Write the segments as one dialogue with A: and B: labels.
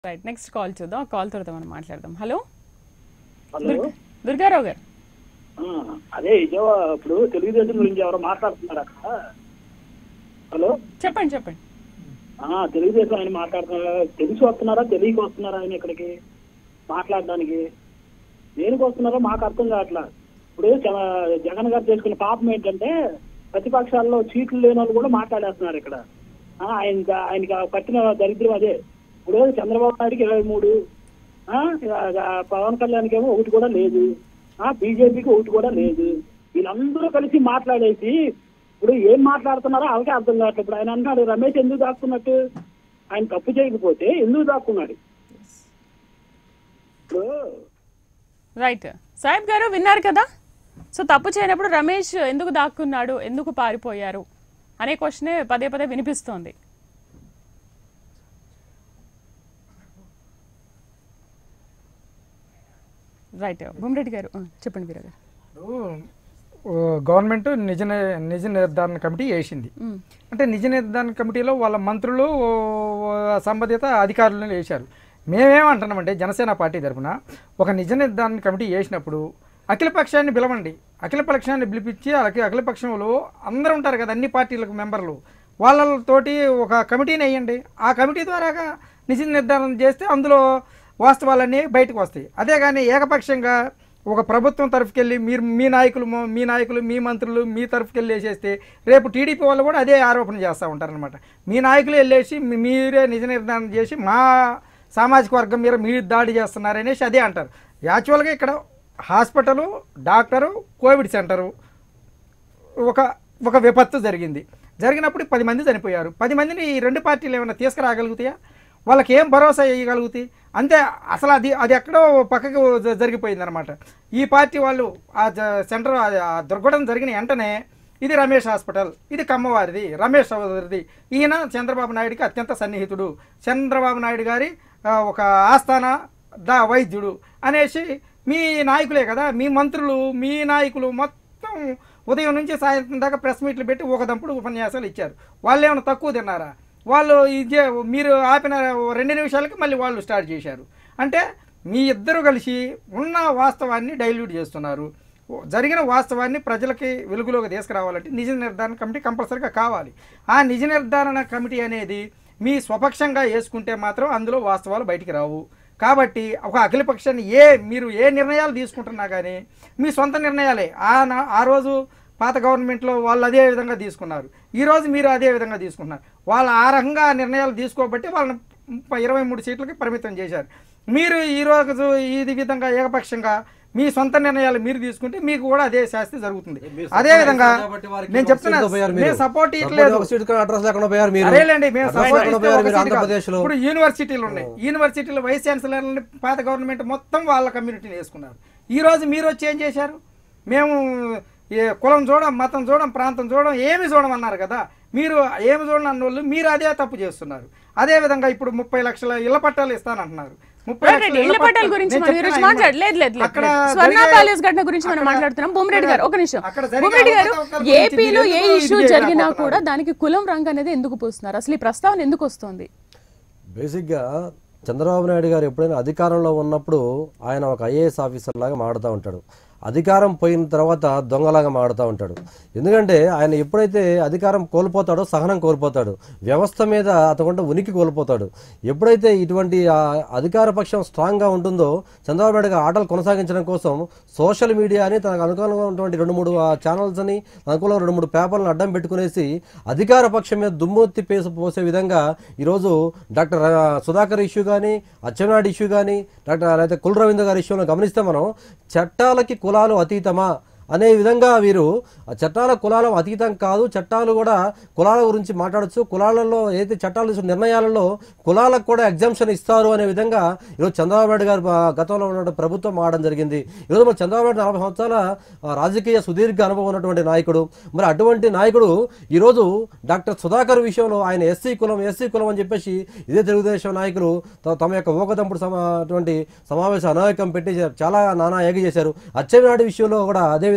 A: Right next call చూద్దాం ఆ call తర్వాత మనం మాట్లాడదాం హలో
B: హలో
A: దుర్గ- దుర్గారావు గారు
B: ఆ, అదే ఇదో ఇప్పుడు తెలుగుదేశం గురించి ఎవరో మాట్లాడుతున్నారు అక్కడ హలో
A: చెప్పండి చెప్పండి
B: ఆ, తెలుగుదేశం ఆయన మాట్లాడుతున్నారా తెలిసి వస్తున్నారా తెలియక వస్తున్నారా ఆయన ఇక్కడికి మాట్లాడడానికి దేనికి వస్తున్నారో మాకు అర్థం కావట్లా ఇప్పుడు జ- జగన్ గారు చేసుకున్న పాపం ఏంటంటే ప్రతిపక్షాల్లో సీట్లు లేని వాళ్ళు కూడా మాట్లాడేస్తున్నారు ఇక్కడ ఆ, ఆయన ఆయనకి ఆ పట్టిన దరిద్రం అదే ఇప్పుడు చంద్రబాబు నాయుడుకి ఇరవై మూడు ఆ, ఆ, పవన్ కళ్యాణ్కి ఏమో ఒకటి కూడా లేదు ఆ బీజేపీకి ఒకటి కూడా లేదు వీళ్ళందరూ కలిసి మాట్లాడేసి ఇప్పుడు ఏం మాట్లాడుతున్నారో వాళ్ళకే అర్థం కావట్లేదు ఇప్పుడు ఆయన అన్నాడు రమేష్ ఎందుకు దాక్కున్నట్టు ఆయన తప్పు చేయకపోతే ఎందుకు దాక్కున్నాడు ఇప్పుడు
A: రైట్ సాహిబ్ గారు విన్నారు కదా సో తప్పు చేయనప్పుడు రమేష్ ఎందుకు దాక్కున్నాడు ఎందుకు పారిపోయారు అనే క్వశ్చనే పదే పదే వినిపిస్తోంది రైట్ భూమిరెడ్డి గారు ఆ, చెప్పండి వీర గారు
C: ఓ, గవర్నమెంట్ నిజ ని- నిజ నిర్ధారణ కమిటీ వేసింది
A: మ్,
C: అంటే నిజ నిర్ధారణ కమిటీలో వాళ్ళ మంత్రులు ఓ, ఓ, సంబంధిత అధికారులను వేశారు మేమేమంటున్నామంటే జనసేన పార్టీ తరఫున ఒక నిజ నిర్ధారణ కమిటీ వేసినప్పుడు అఖిల పక్షాన్ని పిలవండి అఖిల పక్షాన్ని పిలిపించి అఖి- అఖిల పక్షంలో అందరూ ఉంటారు కదా అన్ని పార్టీలకు మెంబర్లు వాళ్ళతోటి ఒక కమిటీని వేయండి ఆ కమిటీ ద్వారాగా నిజ నిర్ధారణ చేస్తే అందులో వాస్తవాలన్నీ బయటకు వస్తాయి అదే కానీ ఏకపక్షంగా ఒక ప్రభుత్వం తరఫుకెళ్ళి మీరు మీ నాయకులు మొ- మీ నాయకులు మీ మంత్రులు మీ తరఫుకెళ్ళి వేసేస్తే రేపు టీడీపీ వాళ్ళు కూడా అదే ఆరోపణ చేస్తూ ఉంటారనమాట మీ నాయకులు వెళ్ళేసి మీ- మీరే నిజ నిర్ధారణ చేసి మా సామాజిక వర్గం మీద మీరు దాడి చేస్తున్నారనేసి అదే అంటారు యాక్చువల్గా ఇక్కడ హాస్పిటలు డాక్టరు కోవిడ్ సెంటరు ఒక ఒక విపత్తు జరిగింది జరిగినప్పుడు పది మంది చనిపోయారు పది మందిని ఈ రెండు పార్టీలు ఏమైనా తీసుకురాగలుగుతాయా వాళ్ళకి ఏం భరోసా ఇవ్వగలుగుతాయి అంతే అసలు అది అది ఎక్కడో పక్కకు జ- జరిగిపోయిందనమాట ఈ పార్టీ వాళ్ళు ఆ జ- సెంటర్ ఆ- ఆ దుర్ఘటన జరిగిన వెంటనే ఇది రమేష్ హాస్పిటల్ ఇది కమ్మవారిది రమేష్ సోదరిది ఈయన చంద్రబాబు నాయుడికి అత్యంత సన్నిహితుడు చంద్రబాబు నాయుడు గారి ఆ, ఒక ఆస్థాన దా వైద్యుడు అనేసి మీ నాయకులే కదా మీ మంత్రులు మీ నాయకులు మొత్తం ఉదయం నుంచి సాయంత్రం దాకా ప్రెస్ మీట్లు పెట్టి ఒక దంపుడు ఉపన్యాసాలు ఇచ్చారు వాళ్ళు ఏమైనా తక్కువ తిన్నారా వాళ్ళు ఇదే మీరు ఆపిన రెండు నిమిషాలకి మళ్ళీ వాళ్ళు స్టార్ట్ చేశారు అంటే మీ ఇద్దరు కలిసి ఉన్న వాస్తవాన్ని డైల్యూట్ చేస్తున్నారు జరిగిన వాస్తవాన్ని ప్రజలకి వెలుగులోకి తీసుకురావాలంటే నిజ నిర్ధారణ కమిటీ కంపల్సరీగా కావాలి ఆ నిజ నిర్ధారణ కమిటీ అనేది మీ స్వపక్షంగా వేసుకుంటే మాత్రం అందులో వాస్తవాలు బయటికి రావు కాబట్టి ఒక అఖిల పక్షాన్ని ఏ మీరు ఏ నిర్ణయాలు తీసుకుంటున్నా కానీ మీ సొంత నిర్ణయాలే ఆ నా- ఆ రోజు పాత గవర్నమెంట్లో వాళ్ళు అదే విధంగా తీసుకున్నారు ఈ రోజు మీరు అదే విధంగా తీసుకున్నారు వాళ్ళు ఆ రకంగా నిర్ణయాలు తీసుకోబట్టి వాళ్ళని ముప్పై ఇరవై మూడు సీట్లకి పరిమితం చేశారు మీరు ఈ రోజు ఈ విధంగా ఏకపక్షంగా మీ సొంత నిర్ణయాలు మీరు తీసుకుంటే మీకు కూడా అదే శాస్తి జరుగుతుంది అదే విధంగా నేను చెప్తున్నా మేము సపోర్ట్ ఇట్లేదు
D: అడ్రస్ లేకుండా పోయారు మీరు
C: అదేలేండి మేము
D: అడ్రస్
C: సపోర్ట్
D: లేకుండా
C: ఇస్తే
D: పోయారు
C: ఒక
D: మీరు
C: సీట్ కాదు.
D: ఆంధ్రప్రదేశ్లో
C: ఇప్పుడు యూనివర్సిటీలు ఉన్నాయి యూనివర్సిటీలో వైస్ ఛాన్సలర్లని పాత గవర్నమెంట్ మొత్తం వాళ్ళ కమ్యూనిటీని వేసుకున్నారు ఈ రోజు మీరు వచ్చి ఏం చేశారు మేము ఏ కులం చూడం మతం చూడం ప్రాంతం చూడం ఏమి చూడం అన్నారు కదా మీరు ఏమి చూడని అన్న వాళ్ళు మీరు అదే తప్పు చేస్తున్నారు అదే విధంగా ఇప్పుడు ముప్పై లక్షల ఇళ్ల పట్టాలు ఇస్తానంటున్నారు ముప్పై
A: రైట్,
C: లక్షల
A: రైట్. ఇళ్ల పట్టాల గురించి
C: నేను
A: మనం ఈరోజు
C: చెప్తున్నా
A: మాట్లాడ లేదు లేదు లేదు,
C: అక్కడ
A: లేదు. స్వర్ణ
C: జరిగే-
A: ప్యాలెస్ ఘటన గురించి మనం
C: అక్కడ-
A: మాట్లాడుతున్నాం భూమిరెడ్డి గారు ఒక నిమిషం
C: అక్కడ జరిగే
A: భూమిరెడ్డి గారు
C: అవకతవకల గురించి
A: ఏపీలో ఏ
C: మీరు ఎందుకు
A: ఇష్యూ
C: ఇది
A: జరిగినా
C: చేయలేకపోతున్నారు?
A: కూడా దానికి కులం రంగు అనేది ఎందుకు పూస్తున్నారు అసలు ఈ ప్రస్తావన ఎందుకు వస్తుంది
D: బేసిక్గా చంద్రబాబు నాయుడు గారు ఎప్పుడైనా అధికారంలో ఉన్నప్పుడు ఆయన ఒక ఐఏఎస్ ఆఫీసర్ లాగా మాడుతూ ఉంటాడు అధికారం పోయిన తర్వాత దొంగలాగా మాడుతూ ఉంటాడు ఎందుకంటే ఆయన ఎప్పుడైతే అధికారం కోల్పోతాడో సహనం కోల్పోతాడు వ్యవస్థ మీద అతకుండా ఉనికి కోల్పోతాడు ఎప్పుడైతే ఇటువంటి ఆ అధికార పక్షం స్ట్రాంగ్గా ఉంటుందో చంద్రబాబు నాయుడు గారు ఆటలు కొనసాగించడం కోసం సోషల్ మీడియాని తనకు అనుకూలంగా ఉన్నటువంటి రెండు మూడు ఛానల్స్ని అనుకూలంగా రెండు మూడు పేపర్లను అడ్డం పెట్టుకునేసి అధికార పక్షం మీద దుమ్మెత్తి పేసి పోసే విధంగా ఈరోజు డాక్టర్ ర- సుధాకర్ ఇష్యూ కానీ అచ్చెన్నాయుడు ఇష్యూ కానీ డాక్టర్ అయితే కుల రవీంద్ర గారి ఇష్యూలో గమనిస్తే మనం చట్టాలకి కులాలు అతీతమా అనే విధంగా వీరు ఆ చట్టాల కులాల అతీతం కాదు చట్టాలు కూడా కులాల గురించి మాట్లాడచ్చు కులాలలో ఏదైతే చట్టాలు తీసుకున్న నిర్ణయాలలో కులాలకు కూడా ఎగ్జామ్షన్ ఇస్తారు అనే విధంగా ఈరోజు చంద్రబాబు నాయుడు గారు ఆ, గతంలో ఉన్న ప్రభుత్వం ఆడడం జరిగింది ఈరోజు మరి చంద్రబాబు నాయుడు నలభై సంవత్సరాల ఆ, రాజకీయ సుదీర్ఘ అనుభవం ఉన్నటువంటి నాయకుడు మరి అటువంటి నాయకుడు ఈరోజు డాక్టర్ సుధాకర్ విషయంలో ఆయన ఎస్సీ కులం ఎస్సీ కులం అని చెప్పేసి ఇదే తెలుగుదేశం నాయకులు త- తమ యొక్క ఊకదంపుడు సమా అటువంటి సమావేశ అనాయకం పెట్టి చాలా నానా ఏగ చేశారు అచ్చెన్నాయుడు విషయంలో కూడా అదే విధంగా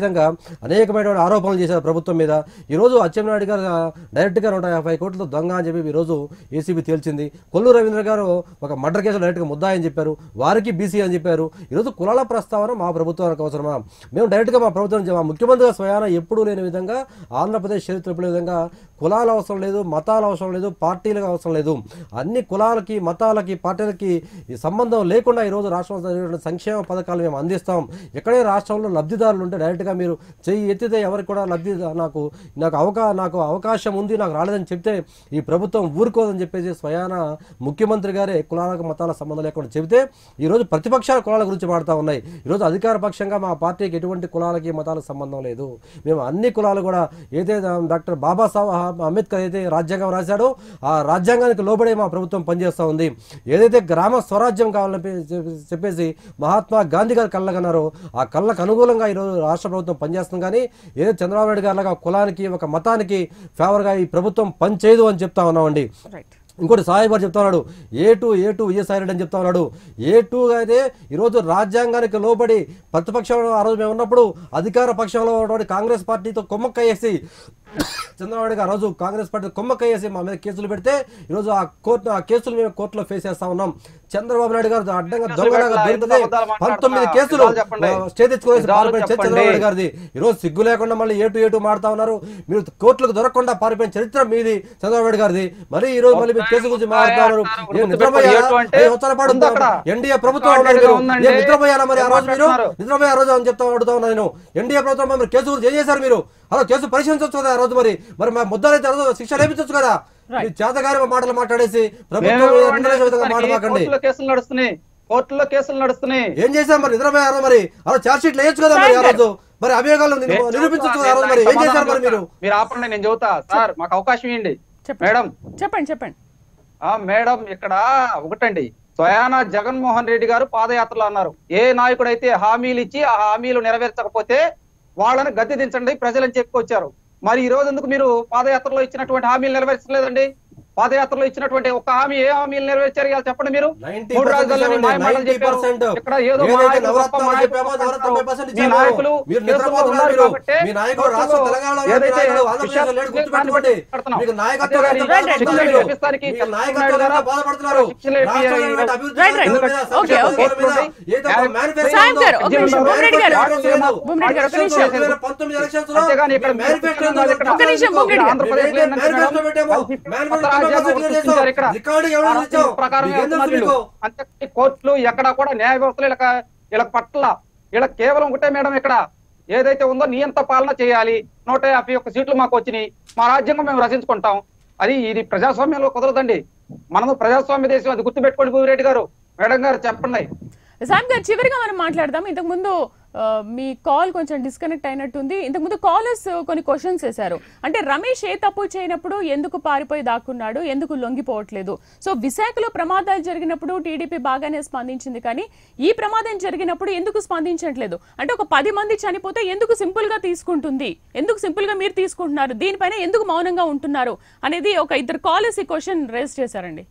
D: విధంగా అనేకమైనటువంటి ఆరోపణలు చేశారు ప్రభుత్వం మీద ఈరోజు అచ్చెన్నాయుడు గారు డైరెక్ట్గా నూట యాభై కోట్ల దొంగ అని చెప్పి ఈరోజు ఏసీబీ తేల్చింది కొల్లు రవీంద్ర గారు ఒక మర్డర్ కేసులో డైరెక్ట్గా ముద్దాయి అని చెప్పారు వారికి బీసీ అని చెప్పారు ఈరోజు కులాల ప్రస్తావన మా ప్రభుత్వానికి అవసరమా మేము డైరెక్ట్గా మా ప్రభుత్వం నుంచి- మా ముఖ్యమంత్రి గారు స్వయాన ఎప్పుడూ లేని విధంగా ఆంధ్రప్రదేశ్ చరిత్ర ఎప్పుడు లేని విధంగా కులాల అవసరం లేదు మతాల అవసరం లేదు పార్టీలకు అవసరం లేదు అన్ని కులాలకి మతాలకి పార్టీలకి ఈ సంబంధం లేకుండా ఈరోజు రాష్ట్రంలో జరిగిన సంక్షేమ పథకాలు మేము అందిస్తాం ఎక్కడే రాష్ట్రంలో లబ్ధిదారులు ఉంటే డైరెక్ట్గా మీరు చెయ్యి ఎత్తితే ఎవరికి కూడా లబ్ధి నాకు నాకు అవకా నాకు అవకాశం ఉంది నాకు రాలేదని చెప్తే ఈ ప్రభుత్వం ఊరుకోదని చెప్పేసి స్వయాన ముఖ్యమంత్రి గారే కులాలకు మతాల సంబంధం లేకుండా చెబితే ఈరోజు ప్రతిపక్షాల కులాల గురించి మాడుతూ ఉన్నాయి ఈరోజు అధికార పక్షంగా మా పార్టీకి ఎటువంటి కులాలకి మతాలకు సంబంధం లేదు మేము అన్ని కులాలు కూడా ఏదైతే డాక్టర్ బాబాసాహెబ్ అంబేద్కర్ అయితే రాజ్యాంగం రాశాడో ఆ రాజ్యాంగానికి లోబడే మా ప్రభుత్వం పనిచేస్తూ ఉంది ఏదైతే గ్రామ స్వరాజ్యం కావాలని చెప్పి- చెప్పేసి మహాత్మా గాంధీ గారు కళ్ళగన్నారో ఆ కళ్ళకు అనుకూలంగా ఈరోజు రాష్ట్ర ప్రభుత్వం పనిచేస్తుంది కానీ ఏదో చంద్రబాబు నాయుడు గారిలాగా ఒక కులానికి ఒక మతానికి ఫేవర్గా ఈ ప్రభుత్వం పనిచేయదు అని చెప్తా ఉన్నామండి
A: రైట్
D: ఇంకోటి సాయి గారు చెప్తా ఉన్నాడు A two A two Vijayasai Reddy అని చెప్తా ఉన్నాడు ఏ టూ అయితే ఈరోజు రాజ్యాంగానికి లోబడి ప్రతిపక్షంలో ఆ రోజు మేము ఉన్నప్పుడు అధికార పక్షంలో ఉన్నటువంటి కాంగ్రెస్ పార్టీతో కొమ్మక్కయ్యేసి చంద్రబాబు నాయుడు గారు ఆ రోజు కాంగ్రెస్ పార్టీ కొమ్మక్కయ్యేసి మా మీద కేసులు పెడితే ఈరోజు ఆ కోర్టు ఆ కేసులు మేము కోర్టులో ఫేస్ చేస్తా ఉన్నాం చంద్రబాబు నాయుడు గారు అడ్డంగా
E: కేసులు
D: దొంగలాగా
E: పెట్టలా,
D: దొరికితే
E: ఎంత అబద్ధాలు
D: పంతొమ్మిది
E: మాట్లాడుతున్నా?
D: కేసులు
E: నిజాలు చెప్పండి.
D: ఆ, స్టే తెచ్చుకోవేసి
E: నిజాలు
D: పారిపోయిన
E: చెప్పండి.
D: చంద్రబాబు నాయుడు గారిది ఈరోజు సిగ్గు లేకుండా మళ్ళీ ఏటు ఏటు మాడుతా ఉన్నారు మీరు కోర్టులకు దొరకకుండా పారిపోయిన చరిత్ర మీది చంద్రబాబు నాయుడు గారిది మరి ఈ రోజు మళ్ళీ మీరు కేసు గురించి మాట్లాడుతున్నారు
E: అంటారు.
D: ఏం
E: గుర్తుపెట్టుకోండి,
D: నిద్రపోయారా
E: ఏటు అంటే
D: ఏ ఉత్తర పాడు
E: ఉంది అక్కడ.
D: ఎన్డీఏ ప్రభుత్వం
E: రికార్డెడ్
D: ఉన్నారు మీరు.
E: ఉందండి.
D: ఏం నిద్రపోయారా మరి ఆ రోజు మీరు
E: మాట్లాడుతున్నారు.
D: నిద్రపోయే ఆ రోజు అని చెప్తా అడుగుతా ఉన్నా నేను ఎన్డీఏ ప్రభుత్వం మరి కేసు గురించి ఏం చేశారు మీరు అలా కేసు పరిశీలించవచ్చు కదా ఆ రోజు మరి మరి మా ముద్దాలైతే ఆ రోజు శిక్ష లేపించవచ్చు కదా
A: Right.
D: మీ చేతగారి మాటలు మాట్లాడేసి ప్రభుత్వం
E: మేమేమో
D: నిందలేసే విధంగా మాట
E: ప్రస్తుతానికి
D: మాకండి
E: కోర్టులో కేసులు నడుస్తున్నాయి కోర్టులో కేసులు నడుస్తున్నాయి
D: ఏం చేశారు మరి నిద్రపోయారు మరి అలా చార్జ్ షీట్ వేయచ్చు కదా మరి ఆ రోజు మరి అభియోగాలు నిరూ-
E: నేను
D: నిరూపించవచ్చు కదా ఆ
E: చెబుతా,
D: రోజు మరి ఏం
E: నేను
D: చేశారు మరి మీరు
E: చెబుతా. మీరు ఆపండి నేను చెబుతా సార్ మాకు అవకాశం ఇవ్వండి
A: చెప్పండి
E: మేడం
A: చెప్పండి చెప్పండి
E: ఆ మేడం ఇక్కడ ఒకటండి స్వయాన జగన్మోహన్ రెడ్డి గారు పాదయాత్రలో అన్నారు ఏ నాయకుడైతే హామీలు ఇచ్చి ఆ హామీలు నెరవేర్చకపోతే వాళ్ళని గద్దె దించండి ప్రజలని చెప్పుకొచ్చారు మరి ఈ రోజు ఎందుకు మీరు పాదయాత్రలో ఇచ్చినటువంటి హామీలు నెరవేర్చలేదండి పాదయాత్రలో ఇచ్చినటువంటి ఒక హామీ ఏ హామీలు నెరవేర్చారు ఇవాళ చెప్పండి మీరు
D: 90%
E: మూడు రాజధానులని మాయ మాటలు చెప్పారు
D: 90%
E: ఇక్కడ ఏదో మా
D: ఏదైతే
E: నాయకులు గొప్ప
D: నవరత్నాలు
E: నాయకులు
D: చెప్పామో
E: గొప్ప
D: నవరత్నాలు 90%
E: మీ
D: ఇచ్చాము.
E: నాయకులు
D: మీరు
E: కేసులో
D: నిద్రపోతున్నారు
E: ఉన్నారు
D: మీరు.
E: కాబట్టే
D: మీ నాయకుడు రాష్ట్ర
E: కోర్టులో
D: తెలంగాణలో
E: ఏదైతే
D: నాయకుడు ఆంధ్రప్రదేశ్లో లేడు,
E: విషయాన్ని
D: గుర్తుపెట్టుకోండి.
E: పెడుతున్నాం.
D: మీకు నాయకత్వం
E: అంతేగాని
D: లేక బాధపడుతున్నారు
A: రైట్,
D: మీరు.
E: చూపిస్తానికి
D: మీకు
E: చంద్రబాబు
D: నాయకత్వం
E: నాయుడు
D: లేక
E: గారు
D: బాధపడుతున్నారు.
E: శిక్షలు వేసి
D: రాష్ట్రంలో
E: ఈ-
D: ఉన్నటువంటి అభివృద్ధి
A: రైట్, రైట్.
D: పథకాల మీద,
A: ఓకే,
D: సంక్షేమ
A: ఓకే.
D: పథకాల మీద ఏదో
E: సాయం
D: మేనిఫెస్టో
A: సాయం గారు,
D: ఉందో.
A: ఒక నిమిషం,
D: మీ
A: బొమ్మిరెడ్డి గారు.
D: మేనిఫెస్టో లేదు.
A: బొమ్మిరెడ్డి గారు, ఒక నిమిషం.
D: రెండు వేల పంతొమ్మిది ఎలక్షన్స్ లో
E: అంతేగాని ఇక్కడ
D: మీ మేనిఫెస్టో ఉందో
E: ఇక్కడ
A: ఒక నిమిషం, బొమ్మిరెడ్డి గారు.
E: ఆంధ్రప్రదేశ్
D: మేము ఏదైతే మేనిఫెస్టో పెట్టామో, మేనిఫెస్టో
E: రాజ్యాంగం
D: క్లియర్ చేసాం.
E: సృష్టించారు ఇక్కడ.
D: రికార్డు ఎవరు ఇచ్చాం?
E: ప్రకారం
D: మీకు ఏం తెలుసు
E: వెళ్తున్నారు
D: మీకు?
E: వీళ్ళు. అంతే కోర్టులు ఎక్కడ కూడా న్యాయ వ్యవస్థలు ఇలా ఇలా పట్ల ఇలా కేవలం ఒకటే మేడం ఇక్కడ ఏదైతే ఉందో నియంత పాలన చేయాలి నూట యాభై ఒక్క సీట్లు మాకు వచ్చినాయి మా రాజ్యాంగం మేము రచించుకుంటాం అది ఇది ప్రజాస్వామ్యంలో కుదరదండి మనము ప్రజాస్వామ్య దేశం అది గుర్తుపెట్టుకోండి భూమిరెడ్డి గారు మేడం గారు చెప్పండి
A: సామ్ గారు చివరిగా మనం మాట్లాడదాం ఇంతకు ముందు ఆ, మీ కాల్ కొంచెం డిస్కనెక్ట్ అయినట్టుంది ఇంతకు ముందు కాలర్స్ కొన్ని క్వశ్చన్స్ వేశారు అంటే రమేష్ ఏ తప్పు చేయనప్పుడు ఎందుకు పారిపోయి దాక్కున్నాడు ఎందుకు లొంగిపోవట్లేదు సో విశాఖలో ప్రమాదాలు జరిగినప్పుడు టీడీపీ బాగానే స్పందించింది కానీ ఈ ప్రమాదం జరిగినప్పుడు ఎందుకు స్పందించట్లేదు అంటే ఒక పది మంది చనిపోతే ఎందుకు సింపుల్ గా తీసుకుంటుంది ఎందుకు సింపుల్ గా మీరు తీసుకుంటున్నారు దీనిపైన ఎందుకు మౌనంగా ఉంటున్నారు అనేది ఒక ఇద్దరు కాలర్స్ ఈ క్వశ్చన్ రేస్ చేశారండి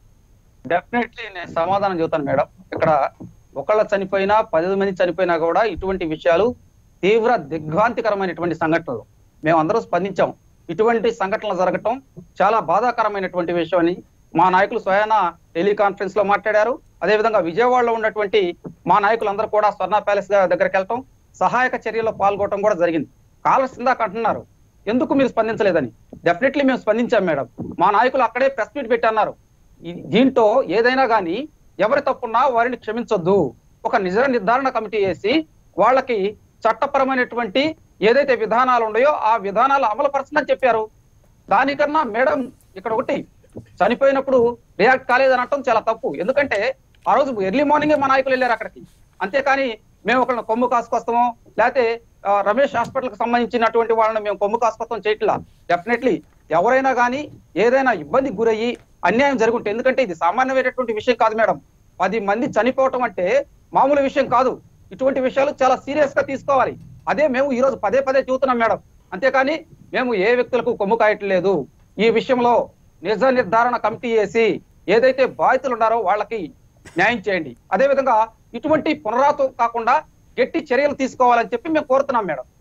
E: డెఫినెట్లీ నేను సమాధానం చెబుతాను మేడం ఇక్కడ ఒకళ్ళ చనిపోయినా పది మంది చనిపోయినా కూడా ఇటువంటి విషయాలు తీవ్ర దిగ్భ్రాంతికరమైనటువంటి సంఘటనలు మేము అందరం స్పందించాం ఇటువంటి సంఘటనలు జరగటం చాలా బాధాకరమైనటువంటి విషయం అని మా నాయకులు స్వయాన టెలికాన్ఫరెన్స్ లో మాట్లాడారు అదేవిధంగా విజయవాడలో ఉన్నటువంటి మా నాయకులందరూ కూడా స్వర్ణ ప్యాలెస్ దగ్గరికి వెళ్ళటం సహాయక చర్యలో పాల్గొనడం కూడా జరిగింది కాలర్స్ ఇందాక అంటున్నారు ఎందుకు మీరు స్పందించలేదని డెఫినెట్లీ మేము స్పందించాం మేడం మా నాయకులు అక్కడే ప్రెస్ మీట్ పెట్టి అన్నారు ఈ- దీంట్లో ఏదైనా కానీ ఎవరి తప్పున్నా వారిని క్షమించొద్దు ఒక నిజ నిర్ధారణ కమిటీ వేసి వాళ్ళకి చట్టపరమైనటువంటి ఏదైతే విధానాలు ఉన్నాయో ఆ విధానాలు అమలుపరచని చెప్పారు దానికన్నా మేడం ఇక్కడ ఒకటి చనిపోయినప్పుడు రియాక్ట్ కాలేదని అనటం చాలా తప్పు ఎందుకంటే ఆ రోజు ఎర్లీ మార్నింగే మా నాయకులు వెళ్ళారు అక్కడికి అంతేకాని మేము ఒకళ్ళని కొమ్ము కాసుకొస్తామో లేకపోతే ఆ, రమేష్ హాస్పిటల్ కి సంబంధించినటువంటి వాళ్ళని మేము కొమ్ము కాసుకొస్తాం చేయట్లా డెఫినెట్లీ ఎవరైనా కానీ ఏదైనా ఇబ్బందికి గురయ్యి అన్యాయం జరుగుంటే ఎందుకంటే ఇది సామాన్యమైనటువంటి విషయం కాదు మేడం పది మంది చనిపోవటం అంటే మామూలు విషయం కాదు ఇటువంటి విషయాలు చాలా సీరియస్ గా తీసుకోవాలి అదే మేము ఈ రోజు పదే పదే చూస్తున్నాం మేడం అంతేకాని మేము ఏ వ్యక్తులకు కొమ్ము కాయట్లేదు ఈ విషయంలో నిజ నిర్ధారణ కమిటీ వేసి ఏదైతే బాధితులు ఉన్నారో వాళ్ళకి న్యాయం చేయండి అదే విధంగా ఇటువంటి పునరావృతం కాకుండా గట్టి చర్యలు తీసుకోవాలని చెప్పి మేము కోరుతున్నాం మేడం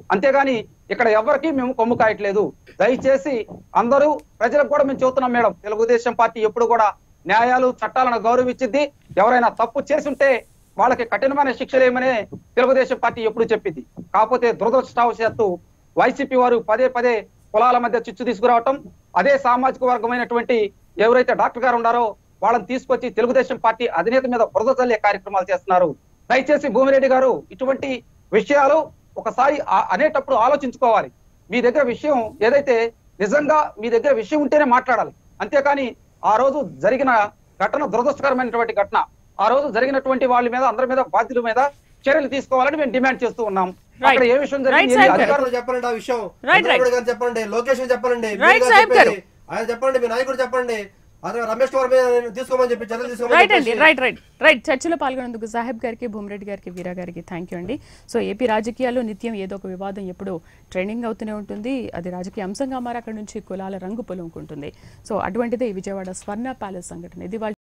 E: అంతేగాని ఇక్కడ ఎవరికి మేము కొమ్ము కాయట్లేదు దయచేసి అందరూ ప్రజలకు కూడా మేము చెబుతున్నాం మేడం తెలుగుదేశం పార్టీ ఎప్పుడు కూడా న్యాయాలు చట్టాలను గౌరవించింది ఎవరైనా తప్పు చేసి ఉంటే వాళ్ళకి కఠినమైన శిక్షలు ఏమని తెలుగుదేశం పార్టీ ఎప్పుడు చెప్పింది కాకపోతే దురదృష్టవశాత్తు వైసీపీ వారు పదే పదే కులాల మధ్య చిచ్చు తీసుకురావటం అదే సామాజిక వర్గమైనటువంటి ఎవరైతే డాక్టర్ గారు ఉన్నారో వాళ్ళని తీసుకొచ్చి తెలుగుదేశం పార్టీ అధినేత మీద బురద చల్లే కార్యక్రమాలు చేస్తున్నారు దయచేసి భూమిరెడ్డి గారు ఇటువంటి విషయాలు ఒకసారి ఆ- అనేటప్పుడు ఆలోచించుకోవాలి మీ దగ్గర విషయం ఏదైతే నిజంగా మీ దగ్గర విషయం ఉంటేనే మాట్లాడాలి అంతేకాని ఆ రోజు జరిగిన ఘటన దురదృష్టకరమైనటువంటి ఘటన ఆ రోజు జరిగినటువంటి వాళ్ళ మీద అందరి మీద బాధ్యుల మీద చర్యలు తీసుకోవాలని మేము డిమాండ్ చేస్తూ ఉన్నాం అక్కడ ఏ విషయం
A: Right,
E: జరిగింది
A: Saib
E: ఏంది
A: గారు.
E: అధికారులు
F: అధికారులు చెప్పండి ఆ విషయం
A: Right, right.
F: చంద్రబాబు గారు చెప్పండి లోకేష్ గారు చెప్పండి మీరు
A: Right,
F: గారు
A: Saib గారు.
F: చెప్పండి. ఆయన చెప్పండి మీ నాయకుడు చెప్పండి అదే రమేష్ కుమార్ మీద తీసుకోమని చెప్పి చర్యలు తీసుకోమని
A: రైట్ అండి
F: చెప్పేసి-
A: రైట్ రైట్ రైట్ చర్చలో పాల్గొన్నందుకు సాహెబ్ గారికి భూమిరెడ్డి గారికి వీరా గారికి థ్యాంక్ యూ అండి సో ఏపీ రాజకీయాల్లో నిత్యం ఏదో ఒక వివాదం ఎప్పుడు ట్రెండింగ్ అవుతూనే ఉంటుంది అది రాజకీయ అంశంగా మారి అక్కడ నుంచి కులాల రంగు పొలుముకుంటుంది సో అటువంటిదే ఈ విజయవాడ స్వర్ణ ప్యాలెస్ సంఘటన ఇది వాళ్ళ